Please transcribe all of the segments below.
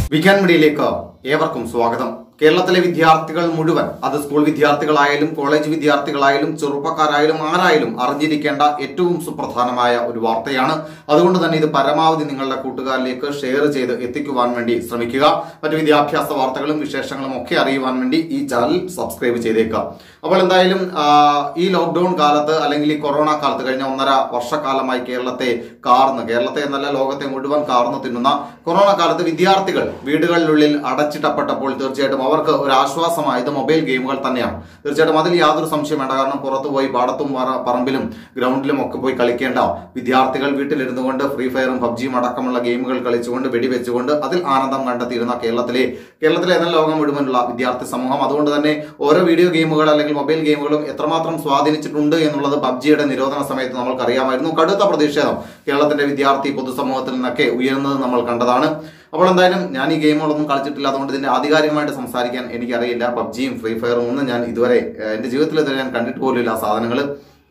വിഖ്യാൻ മീഡിയയിലേക്ക് ഏവർക്കും സ്വാഗതം കേരളത്തിലെ വിദ്യാർത്ഥികൾ മുഴുവൻ അത് സ്കൂൾ വിദ്യാർത്ഥികളായാലും കോളേജ് വിദ്യാർത്ഥികളായാലും ചെറുപ്പക്കാരായാലും ആരായാലും അറിഞ്ഞിരിക്കേണ്ട ഏറ്റവും സുപ്രധാനമായ ഒരു വാർത്തയാണ് അതുകൊണ്ട് തന്നെ ഇത് പരമാവധി നിങ്ങളുടെ കൂട്ടുകാരിലേക്ക് ഷെയർ ചെയ്ത് എത്തിക്കുവാൻ വേണ്ടി ശ്രമിക്കുക മറ്റു വിദ്യാഭ്യാസ വാർത്തകളും വിശേഷങ്ങളും ഒക്കെ അറിയുവാൻ വേണ്ടി ഈ ചാനൽ സബ്സ്ക്രൈബ് ചെയ്തേക്കുക അപ്പോൾ എന്തായാലും ആ, ഈ ലോക്ക്ഡൌൺ കാലത്ത് അല്ലെങ്കിൽ ഈ കൊറോണ കാലത്ത് കഴിഞ്ഞ ഒന്നര വർഷക്കാലമായി കേരളത്തെ കാർന്ന് കേരളത്തെ എന്നല്ല ലോകത്തെ മുഴുവൻ കാർന്നു തിന്നുന്ന കൊറോണ കാലത്ത് വിദ്യാർത്ഥികൾ വീടുകളിലുള്ളിൽ അടച്ചിട്ടപ്പെട്ടപ്പോൾ തീർച്ചയായിട്ടും അവർക്ക് ഒരു ആശ്വാസമായത് മൊബൈൽ ഗെയിമുകൾ തന്നെയാണ് തീർച്ചയായിട്ടും അതിൽ യാതൊരു സംശയം വേണ്ട കാരണം പുറത്തു പോയി പാടത്തും പറ- പറമ്പിലും ഗ്രൗണ്ടിലും ഒക്കെ പോയി കളിക്കേണ്ട വിദ്യാർത്ഥികൾ വീട്ടിലിരുന്നു കൊണ്ട് ഫ്രീ ഫയറും പബ്ജിയും അടക്കമുള്ള ഗെയിമുകൾ കളിച്ചുകൊണ്ട് വെടിവെച്ചുകൊണ്ട് അതിൽ ആനന്ദം കണ്ടെത്തിയിരുന്ന കേരളത്തിലെ കേരളത്തിലെ എന്ന ലോകം മുഴുവനുള്ള വിദ്യാർത്ഥി സമൂഹം അതുകൊണ്ട് തന്നെ ഓരോ വീഡിയോ ഗെയിമുകൾ അല്ലെങ്കിൽ മൊബൈൽ ഗെയിമുകളും എത്രമാത്രം സ്വാധീനിച്ചിട്ടുണ്ട് എന്നുള്ളത് പബ്ജിയുടെ നിരോധന സമയത്ത് നമ്മൾക്ക് അറിയാമായിരുന്നു കടുത്ത പ്രതിഷേധം കേരളത്തിന്റെ വിദ്യാർത്ഥി പൊതുസമൂഹത്തിൽ നിന്നൊക്കെ ഉയർന്നത് നമ്മൾ കണ്ടതാണ് അപ്പോൾ എന്തായാലും ഞാൻ ഈ ഗെയിമുകളൊന്നും കളിച്ചിട്ടില്ല അതുകൊണ്ട് ഇതിന്റെ ആധികാരികമായിട്ട് സംസാരിക്കാൻ എനിക്കറിയില്ല പബ്ജിയും ഫ്രീ ഫയറും ഒന്നും ഞാൻ ഇതുവരെ ഏഹ്, എന്റെ ജീവിതത്തിൽ ഇതുവരെ ഞാൻ കണ്ടിട്ട് പോലും ഇല്ല ആ സാധനങ്ങൾ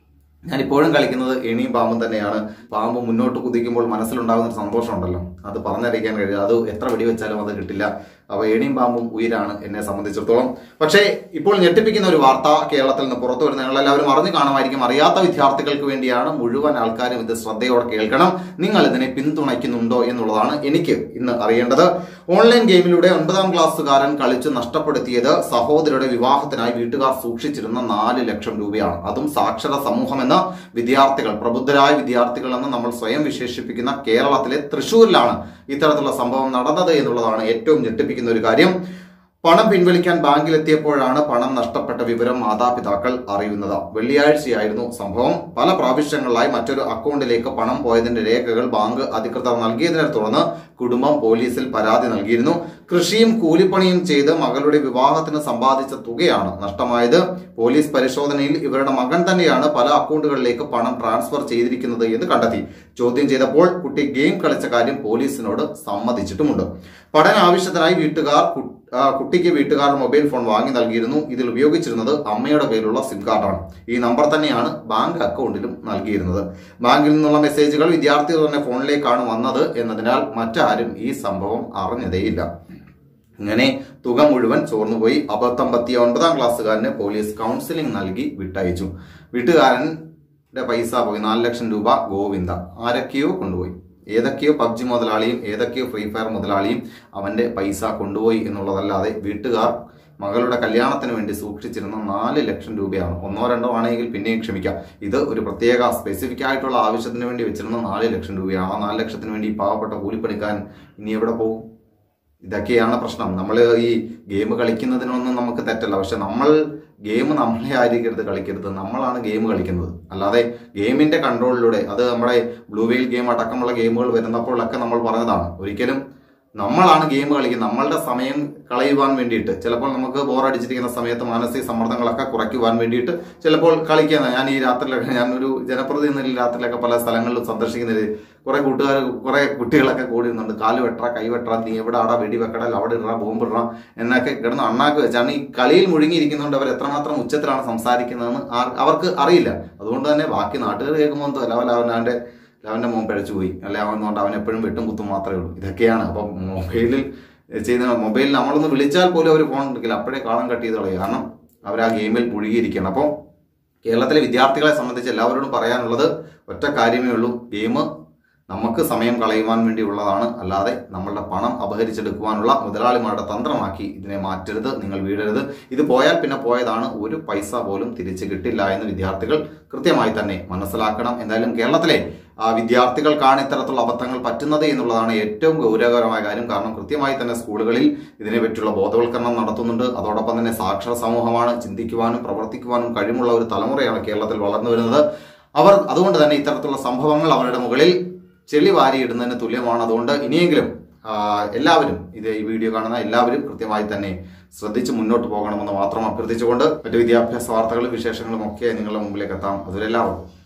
ഞാൻ ഇപ്പോഴും കളിക്കുന്നത് ഏണിയും പാമ്പും തന്നെയാണ് പാമ്പ് മുന്നോട്ട് കുതിക്കുമ്പോൾ മനസ്സിലുണ്ടാകുന്ന ഒരു സന്തോഷമുണ്ടല്ലോ അത് പറഞ്ഞറിയിക്കാൻ കഴിയില്ല അത് എത്ര വെടിവെച്ചാലും അത് കിട്ടില്ല അപ്പൊ ഏണിയും പാമ്പും ഉയരാണ് എന്നെ സംബന്ധിച്ചിടത്തോളം പക്ഷേ ഇപ്പോൾ ഞെട്ടിപ്പിക്കുന്ന ഒരു വാർത്ത കേരളത്തിൽ നിന്ന് പുറത്തു വരുന്ന നിങ്ങൾ എല്ലാവരും അറിഞ്ഞു കാണുമായിരിക്കും അറിയാത്ത വിദ്യാർത്ഥികൾക്ക് വേണ്ടിയാണ് മുഴുവൻ ആൾക്കാരും ഇത് ശ്രദ്ധയോടെ കേൾക്കണം നിങ്ങൾ ഇതിനെ പിന്തുണയ്ക്കുന്നുണ്ടോ എന്നുള്ളതാണ് എനിക്ക് ഇന്ന് അറിയേണ്ടത് ഓൺലൈൻ ഗെയിമിലൂടെ ഒൻപതാം ക്ലാസ്സുകാരൻ കളിച്ച് നഷ്ടപ്പെടുത്തിയത് സഹോദരിയുടെ വിവാഹത്തിനായി വീട്ടുകാർ സൂക്ഷിച്ചിരുന്ന നാല് ലക്ഷം രൂപയാണ് അതും സാക്ഷര സമൂഹമെന്ന വിദ്യാർത്ഥികൾ പ്രബുദ്ധരായ വിദ്യാർത്ഥികൾ എന്ന് നമ്മൾ സ്വയം വിശേഷിപ്പിക്കുന്ന കേരളത്തിലെ തൃശൂരിലാണ് ഇത്തരത്തിലുള്ള സംഭവം നടന്നത് എന്നുള്ളതാണ് ഏറ്റവും ഞെട്ടിപ്പിക്കുന്ന ഒരു കാര്യം പണം പിൻവലിക്കാൻ ബാങ്കിലെത്തിയപ്പോഴാണ് പണം നഷ്ടപ്പെട്ട വിവരം മാതാപിതാക്കൾ അറിയുന്നത് വെള്ളിയാഴ്ചയായിരുന്നു സംഭവം പല പ്രാവശ്യങ്ങളിലായി മറ്റൊരു അക്കൗണ്ടിലേക്ക് പണം പോയതിന്റെ രേഖകൾ ബാങ്ക് അധികൃതർ നൽകിയതിനെ തുടർന്ന് കുടുംബം പോലീസിൽ പരാതി നൽകിയിരുന്നു കൃഷിയും കൂലിപ്പണിയും ചെയ്ത് മകളുടെ വിവാഹത്തിന് സമ്പാദിച്ച തുകയാണ് നഷ്ടമായത് പോലീസ് പരിശോധനയിൽ ഇവരുടെ മകൻ തന്നെയാണ് പല അക്കൗണ്ടുകളിലേക്ക് പണം ട്രാൻസ്ഫർ ചെയ്തിരിക്കുന്നത് എന്ന് കണ്ടെത്തി ചോദ്യം ചെയ്തപ്പോൾ കുട്ടി ഗെയിം കളിച്ച കാര്യം പോലീസിനോട് സമ്മതിച്ചിട്ടുമുണ്ട് പഠന ആവശ്യത്തിനായി വീട്ടുകാർ കു- ആ, കുട്ടിക്ക് വീട്ടുകാർ മൊബൈൽ ഫോൺ വാങ്ങി നൽകിയിരുന്നു ഇതിൽ ഉപയോഗിച്ചിരുന്നത് അമ്മയുടെ പേരിലുള്ള സിം കാർഡാണ് ഈ നമ്പർ തന്നെയാണ് ബാങ്ക് അക്കൗണ്ടിലും നൽകിയിരുന്നത് ബാങ്കിൽ നിന്നുള്ള മെസ്സേജുകൾ വിദ്യാർത്ഥികൾ തന്നെ ഫോണിലേക്കാണ് വന്നത് എന്നതിനാൽ മറ്റാരും ഈ സംഭവം അറിഞ്ഞതേയില്ല ഇങ്ങനെ തുക മുഴുവൻ ചോർന്നുപോയി അബദ്ധം പറ്റിയ ഒൻപതാം ക്ലാസ്സുകാരന് പോലീസ് കൗൺസിലിംഗ് നൽകി വിട്ടയച്ചു വീട്ടുകാരന്റെ പൈസ പോയി നാല് ലക്ഷം രൂപ ഗോവിന്ദ ആരൊക്കെയോ കൊണ്ടുപോയി ഏതൊക്കെയോ പബ്ജി മുതലാളിയും ഏതൊക്കെയോ ഫ്രീ ഫയർ മുതലാളിയും അവന്റെ പൈസ കൊണ്ടുപോയി എന്നുള്ളതല്ലാതെ വീട്ടുകാർ മകളുടെ കല്യാണത്തിന് വേണ്ടി സൂക്ഷിച്ചിരുന്ന നാല് ലക്ഷം രൂപയാണ് ഒന്നോ രണ്ടോ ആണെങ്കിൽ പിന്നെയും ക്ഷമിക്കാം ഇത് ഒരു പ്രത്യേക സ്പെസിഫിക് ആയിട്ടുള്ള ആവശ്യത്തിന് വേണ്ടി വെച്ചിരുന്ന നാല് ലക്ഷം രൂപയാണ് ആ നാല് ലക്ഷത്തിന് വേണ്ടി ഈ പാവപ്പെട്ട കൂലിപ്പണിക്കാൻ ഇനി എവിടെ പോകും ഇതൊക്കെയാണ് പ്രശ്നം നമ്മൾ ഈ ഗെയിം കളിക്കുന്നതിനൊന്നും നമുക്ക് തെറ്റല്ല പക്ഷെ നമ്മൾ ഗെയിം നമ്മളെ ആയിരിക്കരുത് കളിക്കരുത് നമ്മളാണ് ഗെയിം കളിക്കുന്നത് അല്ലാതെ ഗെയിമിന്റെ കൺട്രോളിലൂടെ അത് നമ്മുടെ ബ്ലൂ വെയിൽ ഗെയിം അടക്കമുള്ള ഗെയിമുകൾ വരുന്നപ്പോഴൊക്കെ നമ്മൾ പറഞ്ഞതാണ് ഒരിക്കലും നമ്മളാണ് ഗെയിം കളിക്കുന്നത് നമ്മളുടെ സമയം കളയുവാൻ വേണ്ടിയിട്ട് ചിലപ്പോൾ നമുക്ക് ബോറടിച്ചിരിക്കുന്ന സമയത്ത് മാനസിക സമ്മർദ്ദങ്ങളൊക്കെ കുറയ്ക്കുവാൻ വേണ്ടിയിട്ട് ചിലപ്പോൾ കളിക്കുന്ന ഞാൻ ഈ രാത്രിയിലൊക്കെ ഞാനൊരു ജനപ്രതിനിധി എന്ന രാത്രിയിലൊക്കെ പല സ്ഥലങ്ങളിലും സന്ദർശിക്കുന്നതിൽ കുറെ കൂട്ടുകാർ കുറെ കുട്ടികളൊക്കെ കൂടുന്നുണ്ട് കാല് വെട്ടറ കൈ വെട്ടറ നീ എവിടെ ആടാ വെടി വെക്കട അവിടെ ഇടറ ബോംബ് ഇടറ എന്നൊക്കെ കിടന്ന് അണ്ണാക്ക് വെച്ചാണ് ഈ കളിയിൽ മുഴുങ്ങിയിരിക്കുന്നതുകൊണ്ട് അവർ എത്രമാത്രം ഉച്ചത്തിലാണ് സംസാരിക്കുന്നതെന്ന് ആ- അവർക്ക് അറിയില്ല അതുകൊണ്ട് തന്നെ ബാക്കി നാട്ടുകാർ കേൾക്കുമ്പോൾ എന്തോ ലെവൽ അവൻ്റെ അവന്റെ മോൻ പിഴച്ചു പോയി അല്ലെ അവൻ കൊണ്ട് അവൻ എപ്പോഴും വെട്ടും കുത്തും മാത്രമേ ഉള്ളൂ ഇതൊക്കെയാണ് അപ്പം മൊബൈലിൽ ചെയ്യുന്ന മൊബൈലിൽ നമ്മളൊന്ന് വിളിച്ചാൽ പോലും അവർ ഫോൺ എടുക്കില്ല അപ്പോഴേ കാളം കട്ട് ചെയ്ത് കളയും കാരണം അവർ ആ ഗെയിമിൽ മുഴുകിയിരിക്കുകയാണ് അപ്പോൾ കേരളത്തിലെ വിദ്യാർത്ഥികളെ സംബന്ധിച്ച് എല്ലാവരോടും പറയാനുള്ളത് ഒറ്റ കാര്യമേ ഉള്ളൂ ഗെയിം നമുക്ക് സമയം കളയുവാൻ വേണ്ടിയുള്ളതാണ് അല്ലാതെ നമ്മളുടെ പണം അപഹരിച്ചെടുക്കുവാനുള്ള മുതലാളിമാരുടെ തന്ത്രമാക്കി ഇതിനെ മാറ്റരുത് നിങ്ങൾ വീഴരുത് ഇത് പോയാൽ പിന്നെ പോയതാണ് ഒരു പൈസ പോലും തിരിച്ചു കിട്ടില്ല എന്ന് വിദ്യാർത്ഥികൾ കൃത്യമായി തന്നെ മനസ്സിലാക്കണം എന്തായാലും കേരളത്തിലെ ആ, വിദ്യാർത്ഥികൾക്കാണ് ഇത്തരത്തിലുള്ള അബദ്ധങ്ങൾ പറ്റുന്നത് എന്നുള്ളതാണ് ഏറ്റവും ഗൗരവകരമായ കാര്യം കാരണം കൃത്യമായി തന്നെ സ്കൂളുകളിൽ ഇതിനെ പറ്റിയുള്ള ബോധവൽക്കരണം നടത്തുന്നുണ്ട് അതോടൊപ്പം തന്നെ സാക്ഷര സമൂഹമാണ് ചിന്തിക്കുവാനും പ്രവർത്തിക്കുവാനും കഴിവുള്ള ഒരു തലമുറയാണ് കേരളത്തിൽ വളർന്നു വരുന്നത് അവർ അതുകൊണ്ട് തന്നെ ഇത്തരത്തിലുള്ള സംഭവങ്ങൾ അവരുടെ മുകളിൽ ചെളി വാരിയിടുന്നതിന് തുല്യമാണ് അതുകൊണ്ട് ഇനിയെങ്കിലും ആ, എല്ലാവരും ഇത് ഈ വീഡിയോ കാണുന്ന എല്ലാവരും കൃത്യമായി തന്നെ ശ്രദ്ധിച്ച് മുന്നോട്ട് പോകണമെന്ന് മാത്രം അഭ്യർത്ഥിച്ചുകൊണ്ട് മറ്റു വിദ്യാഭ്യാസ വാർത്തകളും വിശേഷങ്ങളും ഒക്കെ നിങ്ങളുടെ മുമ്പിലേക്ക് എത്താം അതിലെല്ലാവർക്കും